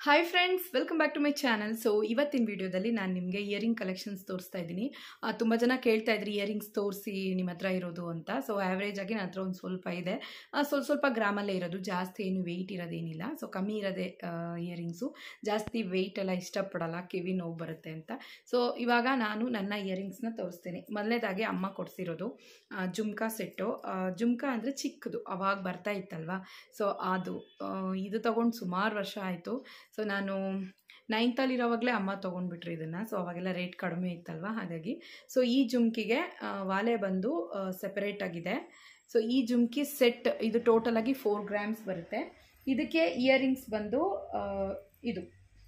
hi friends welcome back to my channel so ಇವತ್ತಿನ ವಿಡಿಯೋದಲ್ಲಿ ನಾನು ನಿಮಗೆ ಇಯರಿಂಗ್ ಕಲೆಕ್ಷನ್ಸ್ ತೋರಿಸ್ತಾ ಇದ್ದೀನಿ ತುಂಬ ಜನ ಕೇಳ್ತಾ ಇದ್ರಿ ಇಯರಿಂಗ್ಸ್ ತೋರಿಸಿ ನಿಮ್ಮ ಹತ್ರ ಇರೋದು ಅಂತ ಸೊ ಆ್ಯಾವ್ರೇಜ್ ಆಗಿ ನನ್ನ ಹತ್ರ ಒಂದು ಸ್ವಲ್ಪ ಇದೆ ಆ, ಸ್ವಲ್ಪ ಸ್ವಲ್ಪ ಗ್ರಾಮಲ್ಲೇ ಇರೋದು ಜಾಸ್ತಿ ಏನು ವೆಯ್ಟ್ ಇರೋದೇನಿಲ್ಲ ಸೊ ಕಮ್ಮಿ ಇರೋದೇ ಇಯರಿಂಗ್ಸು ಜಾಸ್ತಿ ವೆಯ್ಟ್ ಎಲ್ಲ ಇಷ್ಟಪಡಲ್ಲ ಕಿವಿ ನೋವು ಬರುತ್ತೆ ಅಂತ ಸೊ ಇವಾಗ ನಾನು ನನ್ನ ಇಯರಿಂಗ್ಸ್ನ ತೋರಿಸ್ತೇನೆ ಮೊದಲನೇದಾಗಿ ಅಮ್ಮ ಕೊಡಿಸಿರೋದು ಜುಮ್ಕಾ ಸೆಟ್ಟು ಜುಮ್ಕಾ ಅಂದರೆ ಚಿಕ್ಕದು ಅವಾಗ ಬರ್ತಾ ಇತ್ತಲ್ವಾ ಸೊ ಅದು ಆ, ಇದು ತೊಗೊಂಡು ಸುಮಾರು ವರ್ಷ ಆಯಿತು ಸೊ ನಾನು ನೈನ್ತಲ್ಲಿರೋವಾಗಲೇ ಅಮ್ಮ ತೊಗೊಂಡ್ಬಿಟ್ರು ಇದನ್ನು ಸೊ ಅವಾಗೆಲ್ಲ ರೇಟ್ ಕಡಿಮೆ ಇತ್ತಲ್ವ ಹಾಗಾಗಿ ಸೊ ಈ ಜುಮ್ಕಿಗೆ ಆ, ವಾಲೆ ಬಂದು ಸೆಪರೇಟ್ ಆಗಿದೆ ಸೊ ಈ ಜುಮ್ಕಿ ಸೆಟ್ ಇದು ಟೋಟಲ್ ಆಗಿ ಫೋರ್ ಗ್ರಾಮ್ಸ್ ಬರುತ್ತೆ ಇದಕ್ಕೆ ಇಯರಿಂಗ್ಸ್ ಬಂದು ಆ, ಇದು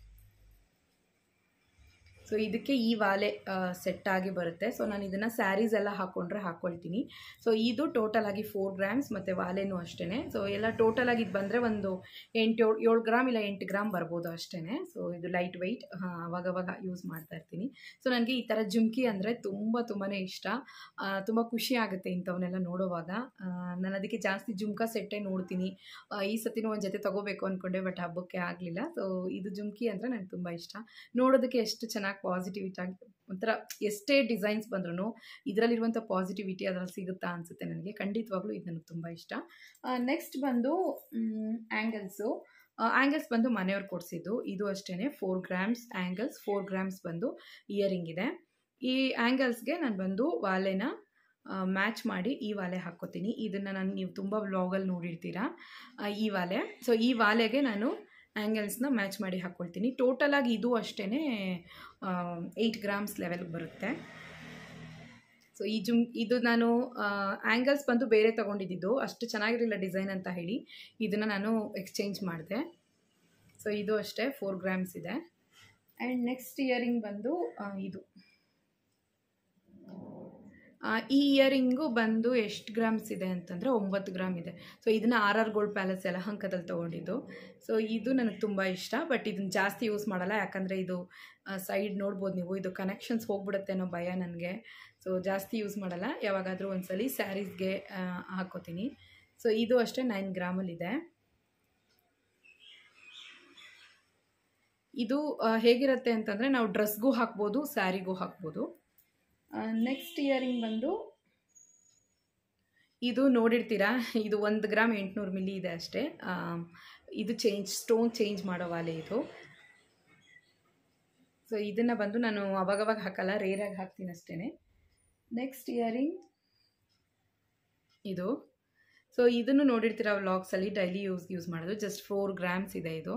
ಸೊ ಇದಕ್ಕೆ ಈ ವಾಲೆ ಸೆಟ್ ಆಗಿ ಬರುತ್ತೆ ಸೊ ನಾನು ಇದನ್ನು ಸ್ಯಾರೀಸ್ ಎಲ್ಲ ಹಾಕ್ಕೊಂಡ್ರೆ ಹಾಕ್ಕೊಳ್ತೀನಿ ಸೊ ಇದು ಟೋಟಲ್ ಆಗಿ ಫೋರ್ ಗ್ರಾಮ್ಸ್ ಮತ್ತು ವಾಲೆನೂ ಅಷ್ಟೇ ಸೊ ಎಲ್ಲ ಟೋಟಲ್ ಆಗಿ ಇದು ಬಂದರೆ ಒಂದು ಎಂಟು ಏಳು ಏಳು ಗ್ರಾಮ್ ಇಲ್ಲ ಎಂಟು ಗ್ರಾಮ್ ಬರ್ಬೋದು ಅಷ್ಟೇ ಸೊ ಇದು ಲೈಟ್ ವೆಯ್ಟ್ ಅವಾಗವಾಗ ಯೂಸ್ ಮಾಡ್ತಾ ಇರ್ತೀನಿ ಸೊ ನನಗೆ ಈ ಥರ ಜುಮ್ಕಿ ಅಂದರೆ ತುಂಬ ತುಂಬಾ ಇಷ್ಟ ತುಂಬ ಖುಷಿ ಆಗುತ್ತೆ ಇಂಥವನ್ನೆಲ್ಲ ನೋಡುವಾಗ ನಾನು ಅದಕ್ಕೆ ಜಾಸ್ತಿ ಜುಮ್ಕಾ ಸೆಟ್ಟೇ ನೋಡ್ತೀನಿ ಆ, ಈ ಸತಿನೂ ಒಂದು ಜೊತೆ ತೊಗೋಬೇಕು ಅಂದ್ಕೊಂಡೆ ಬಟ್ ಹಬ್ಬಕ್ಕೆ ಆಗಲಿಲ್ಲ ಸೊ ಇದು ಜುಮ್ಕಿ ಅಂದರೆ ನನಗೆ ತುಂಬ ಇಷ್ಟ ನೋಡೋದಕ್ಕೆ ಎಷ್ಟು ಚೆನ್ನಾಗಿ ಪಾಸಿಟಿವಿಟಿ ಆಗಿ ಒಂಥರ ಎಷ್ಟೇ ಡಿಸೈನ್ಸ್ ಬಂದ್ರೂ ಇದರಲ್ಲಿರುವಂಥ ಪಾಸಿಟಿವಿಟಿ ಅದರಲ್ಲಿ ಸಿಗುತ್ತಾ ಅನಿಸುತ್ತೆ ನನಗೆ ಖಂಡಿತವಾಗ್ಲೂ ಇದು ನನಗೆ ತುಂಬ ಇಷ್ಟ ನೆಕ್ಸ್ಟ್ ಬಂದು ಆ್ಯಂಗಲ್ಸು ಆ್ಯಂಗಲ್ಸ್ ಬಂದು ಮನೆಯವ್ರು ಕೊಡಿಸಿದ್ದು ಇದು ಅಷ್ಟೇ four grams bangles four grams ಬಂದು ಇಯರಿಂಗ್ ಇದೆ ಈ ಆ್ಯಂಗಲ್ಸ್ಗೆ ನಾನು ಬಂದು ವಾಲೆನ ಮ್ಯಾಚ್ ಮಾಡಿ ಈ ವಾಲೆ ಹಾಕ್ಕೋತೀನಿ ಇದನ್ನು ನಾನು ನೀವು ತುಂಬ ವ್ಲಾಗಲ್ಲಿ ನೋಡಿರ್ತೀರಾ ಆ, ಈ ವಾಲೆ ಸೊ ಈ ವಾಲೆಗೆ ನಾನು ಆ್ಯಂಗಲ್ಸ್ನ ಮ್ಯಾಚ್ ಮಾಡಿ ಹಾಕ್ಕೊಳ್ತೀನಿ ಟೋಟಲಾಗಿ ಇದು ಅಷ್ಟೇ ಏಯ್ಟ್ ಗ್ರಾಮ್ಸ್ ಲೆವೆಲ್ಗೆ ಬರುತ್ತೆ ಸೊ ಈ ಜುಮ್ ಇದು ನಾನು ಆ್ಯಂಗಲ್ಸ್ ಬಂದು ಬೇರೆ ತೊಗೊಂಡಿದ್ದು ಅಷ್ಟು ಚೆನ್ನಾಗಿರಲಿಲ್ಲ ಡಿಸೈನ್ ಅಂತ ಹೇಳಿ ಇದನ್ನು ನಾನು ಎಕ್ಸ್ಚೇಂಜ್ ಮಾಡಿದೆ ಸೊ ಇದು ಅಷ್ಟೇ ಫೋರ್ ಗ್ರಾಮ್ಸ್ ಇದೆ ಆ್ಯಂಡ್ ನೆಕ್ಸ್ಟ್ ಇಯರಿಂಗ್ ಬಂದು ಆ, ಇದು ಆ, ಈ ಇಯರಿಂಗು ಬಂದು ಎಷ್ಟು ಗ್ರಾಮ್ಸ್ ಇದೆ ಅಂತಂದರೆ ಒಂಬತ್ತು ಗ್ರಾಮ್ ಇದೆ ಸೊ ಇದನ್ನು ಆರ್ ಆರ್ ಗೋಲ್ಡ್ ಪ್ಯಾಲೇಸ್ ಯಲಹಂಕದಲ್ಲಿ ತೊಗೊಂಡಿದ್ದು ಸೊ ಇದು ನನಗೆ ತುಂಬ ಇಷ್ಟ ಬಟ್ ಇದನ್ನು ಜಾಸ್ತಿ ಯೂಸ್ ಮಾಡಲ್ಲ ಯಾಕಂದರೆ ಇದು ಸೈಡ್ ನೋಡ್ಬೋದು ನೀವು ಇದು ಕನೆಕ್ಷನ್ಸ್ ಹೋಗ್ಬಿಡುತ್ತೆ ಅನ್ನೋ ಭಯ ನನಗೆ ಸೊ ಜಾಸ್ತಿ ಯೂಸ್ ಮಾಡಲ್ಲ ಯಾವಾಗಾದರೂ ಒಂದ್ಸಲಿ ಸ್ಯಾರೀಸ್ಗೆ ಹಾಕೋತೀನಿ ಸೊ ಇದು ಅಷ್ಟೇ ನೈನ್ ಗ್ರಾಮಲ್ಲಿದೆ ಇದು ಆ, ಹೇಗಿರುತ್ತೆ ಅಂತಂದರೆ ನಾವು ಡ್ರೆಸ್ಗೂ ಹಾಕ್ಬೋದು ಸ್ಯಾರಿಗೂ ಹಾಕ್ಬೋದು ನೆಕ್ಸ್ಟ್ ಇಯರಿಂಗ್ ಬಂದು ಇದು ನೋಡಿರ್ತೀರಾ ಇದು ಒಂದು ಗ್ರಾಮ್ ಎಂಟುನೂರು ಮಿಲಿ ಇದೆ ಅಷ್ಟೇ ಆ, ಇದು ಚೇಂಜ್ ಸ್ಟೋನ್ ಚೇಂಜ್ ಮಾಡೋ ವಾಲೆ ಇದು ಸೊ ಇದನ್ನು ಬಂದು ನಾನು ಅವಾಗವಾಗ ಹಾಕಲ್ಲ ರೇರಾಗಿ ಹಾಕ್ತೀನಿ ಅಷ್ಟೇ ನೆಕ್ಸ್ಟ್ ಇಯರಿಂಗ್ ಇದು ಸೊ ಇದನ್ನು ನೋಡಿರ್ತೀರ ವ್ಲಾಗ್ಸಲ್ಲಿ ಡೈಲಿ ಯೂಸ್ ಯೂಸ್ ಮಾಡೋದು ಜಸ್ಟ್ ಫೋರ್ ಗ್ರಾಮ್ಸ್ ಇದೆ ಇದು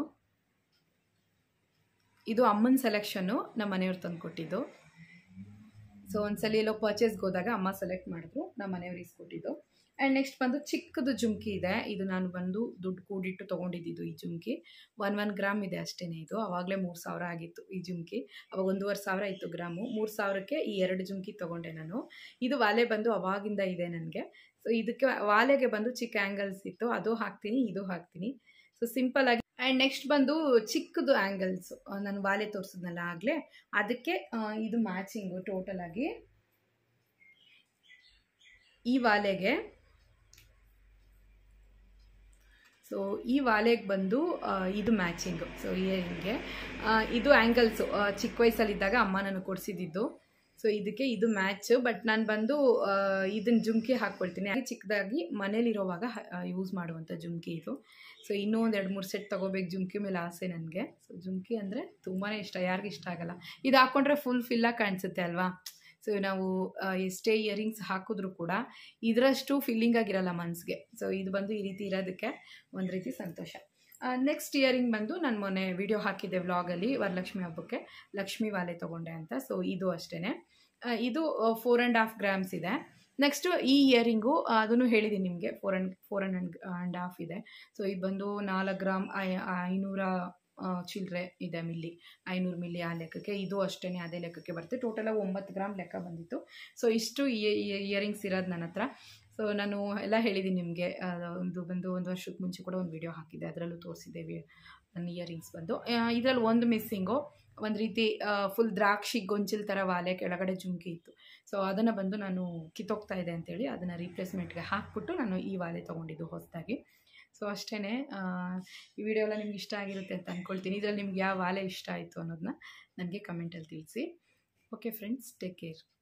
ಇದು ಅಮ್ಮನ ಸೆಲೆಕ್ಷನ್ನು ನಮ್ಮ ಮನೆಯವ್ರು ತಂದು ಕೊಟ್ಟಿದ್ದು ಸೊ ಒಂದ್ಸಲಿ ಎಲ್ಲೋ ಪರ್ಚೇಸ್ಗೆ ಹೋದಾಗ ಅಮ್ಮ ಸೆಲೆಕ್ಟ್ ಮಾಡಿದ್ರು ನಮ್ಮ ಮನೆಯವ್ರು ಇಸ್ಕೊಟ್ಟಿದ್ದು ಆ್ಯಂಡ್ ನೆಕ್ಸ್ಟ್ ಬಂದು ಚಿಕ್ಕದು ಜುಮ್ಕಿ ಇದೆ ಇದು ನಾನು ಬಂದು ದುಡ್ಡು ಕೂಡಿಟ್ಟು ತೊಗೊಂಡಿದ್ದು ಈ ಜುಮ್ಕಿ ಒನ್ ಒನ್ ಗ್ರಾಮ್ ಇದೆ ಅಷ್ಟೇ ಇದು ಆವಾಗಲೇ ಮೂರು ಸಾವಿರ ಆಗಿತ್ತು ಈ ಜುಮ್ಕಿ ಅವಾಗ ಒಂದೂವರೆ ಸಾವಿರ ಇತ್ತು ಗ್ರಾಮು ಮೂರು ಸಾವಿರಕ್ಕೆ ಈ ಎರಡು ಜುಮ್ಕಿ ತೊಗೊಂಡೆ ನಾನು ಇದು ವಾಲೆ ಬಂದು ಅವಾಗಿಂದ ಇದೆ ನನಗೆ ಸೊ ಇದಕ್ಕೆ ವಾಲೆಗೆ ಬಂದು ಚಿಕ್ಕ ಆ್ಯಂಗಲ್ಸ್ ಇತ್ತು ಅದು ಹಾಕ್ತೀನಿ ಇದು ಹಾಕ್ತೀನಿ ಸೊ ಸಿಂಪಲ್ ಆಗಿ ಆ್ಯಂಡ್ ನೆಕ್ಸ್ಟ್ ಬಂದು ಚಿಕ್ಕದು ಆ್ಯಂಗಲ್ಸ್ ನಾನು ವಾಲೆ ತೋರಿಸಿದ್ನಲ್ಲ ಆಗಲೇ ಅದಕ್ಕೆ ಆ, ಇದು ಮ್ಯಾಚಿಂಗು ಟೋಟಲ್ ಆಗಿ ಈ ವಾಲೆಗೆ ಸೊ ಈ ವಾಲೆಗೆ ಬಂದು ಆ, ಇದು ಮ್ಯಾಚಿಂಗು ಸೊ ಇಯರಿಂಗ್ಗೆ ಇದು ಆ್ಯಂಗಲ್ಸು ಚಿಕ್ಕ ವಯಸ್ಸಲ್ಲಿದ್ದಾಗ ಅಮ್ಮ ನನಗೆ ಕೊಡಿಸಿದ್ದು ಸೊ ಇದಕ್ಕೆ ಇದು ಮ್ಯಾಚ್ ಬಟ್ ನಾನು ಬಂದು ಇದನ್ನು ಜುಮ್ಕಿ ಹಾಕ್ಕೊಳ್ತೀನಿ ಹಾಗೆ ಚಿಕ್ಕದಾಗಿ ಮನೇಲಿರೋವಾಗ ಯೂಸ್ ಮಾಡುವಂಥ ಜುಮ್ಕಿ ಇದು ಸೊ ಇನ್ನೂ ಒಂದು ಎರಡು ಮೂರು ಸೆಟ್ ತೊಗೋಬೇಕು ಜುಮ್ಕಿ ಮೇಲೆ ಆಸೆ ನನಗೆ ಸೊ ಜುಮ್ಕಿ ಅಂದರೆ ತುಂಬಾ ಇಷ್ಟ ಯಾರಿಗೂ ಇಷ್ಟ ಆಗಲ್ಲ ಇದು ಹಾಕ್ಕೊಂಡ್ರೆ ಫುಲ್ ಫಿಲ್ಲಾಗಿ ಕಾಣಿಸುತ್ತೆ ಅಲ್ವಾ ಸೊ ನಾವು ಆ, ಎಷ್ಟೇ ಇಯರಿಂಗ್ಸ್ ಹಾಕಿದ್ರೂ ಕೂಡ ಇದರಷ್ಟು ಫೀಲಿಂಗ್ ಆಗಿರಲ್ಲ ಮನಸ್ಸಿಗೆ ಸೊ ಇದು ಬಂದು ಈ ರೀತಿ ಇರೋದಕ್ಕೆ ಒಂದು ರೀತಿ ಸಂತೋಷ ನೆಕ್ಸ್ಟ್ ಇಯರಿಂಗ್ ಬಂದು ನಾನು ಮೊನ್ನೆ ವಿಡಿಯೋ ಹಾಕಿದ್ದೆ ವ್ಲಾಗಲ್ಲಿ ವರಲಕ್ಷ್ಮಿ ಹಬ್ಬಕ್ಕೆ ಲಕ್ಷ್ಮಿ ವಾಲೆ ತೊಗೊಂಡೆ ಅಂತ ಸೊ ಇದು ಅಷ್ಟೇ ಇದು ಫೋರ್ ಆ್ಯಂಡ್ ಹಾಫ್ ಗ್ರಾಮ್ಸ್ ಇದೆ ನೆಕ್ಸ್ಟು ಈ ಇಯರಿಂಗು ಅದನ್ನು ಹೇಳಿದ್ದೀನಿ ನಿಮಗೆ four and four and and half ಇದೆ ಸೊ ಇದು ಬಂದು ನಾಲ್ಕು ಗ್ರಾಮ್ ಐ- ಐನೂರ ಚಿಲ್ಲರೆ ಇದೆ ಮಿಲ್ಲಿ ಐನೂರು ಮಿಲ್ಲಿ ಆ ಲೆಕ್ಕಕ್ಕೆ ಇದು ಅಷ್ಟೇ ಅದೇ ಲೆಕ್ಕಕ್ಕೆ ಬರುತ್ತೆ ಟೋಟಲಾಗಿ ಒಂಬತ್ತು ಗ್ರಾಮ್ ಲೆಕ್ಕ ಬಂದಿತ್ತು ಸೊ ಇಷ್ಟು ಇಯರಿಂಗ್ಸ್ ಇರೋದು ನನ್ನ ಹತ್ರ ಸೊ ನಾನು ಎಲ್ಲ ಹೇಳಿದ್ದೀನಿ ನಿಮಗೆ ಒಂದು ಬಂದು ಒಂದು ವರ್ಷಕ್ಕೆ ಮುಂಚೆ ಕೂಡ ಒಂದು ವಿಡಿಯೋ ಹಾಕಿದ್ದೆ ಅದರಲ್ಲೂ ತೋರಿಸಿದ್ದೇವೆ ನನ್ನ ಇಯರಿಂಗ್ಸ್ ಬಂದು ಇದರಲ್ಲಿ ಒಂದು ಮಿಸ್ಸಿಂಗು ಒಂದು ರೀತಿ ಫುಲ್ ದ್ರಾಕ್ಷಿ ಗೊಂಚಿಲ್ ಥರ ವಾಲೆ ಕೆಳಗಡೆ ಜುಮ್ಕಿ ಇತ್ತು ಸೊ ಅದನ್ನು ಬಂದು ನಾನು ಕಿತ್ತೋಗ್ತಾ ಇದೆ ಅಂತೇಳಿ ಅದನ್ನು ರೀಪ್ಲೇಸ್ಮೆಂಟ್ಗೆ ಹಾಕ್ಬಿಟ್ಟು ನಾನು ಈ ವಾಲೆ ತೊಗೊಂಡಿದ್ದು ಹೊಸದಾಗಿ ಸೊ ಅಷ್ಟೇ ಈ ವಿಡಿಯೋ ಎಲ್ಲ ನಿಮ್ಗೆ ಇಷ್ಟ ಆಗಿರುತ್ತೆ ಅಂತ ಅಂದ್ಕೊಳ್ತೀನಿ ಇದರಲ್ಲಿ ನಿಮ್ಗೆ ಯಾವ ವಾಲೆ ಇಷ್ಟ ಆಯಿತು ಅನ್ನೋದನ್ನ ನನಗೆ ಕಮೆಂಟಲ್ಲಿ ತಿಳಿಸಿ ಓಕೆ ಫ್ರೆಂಡ್ಸ್ ಟೇಕ್ ಕೇರ್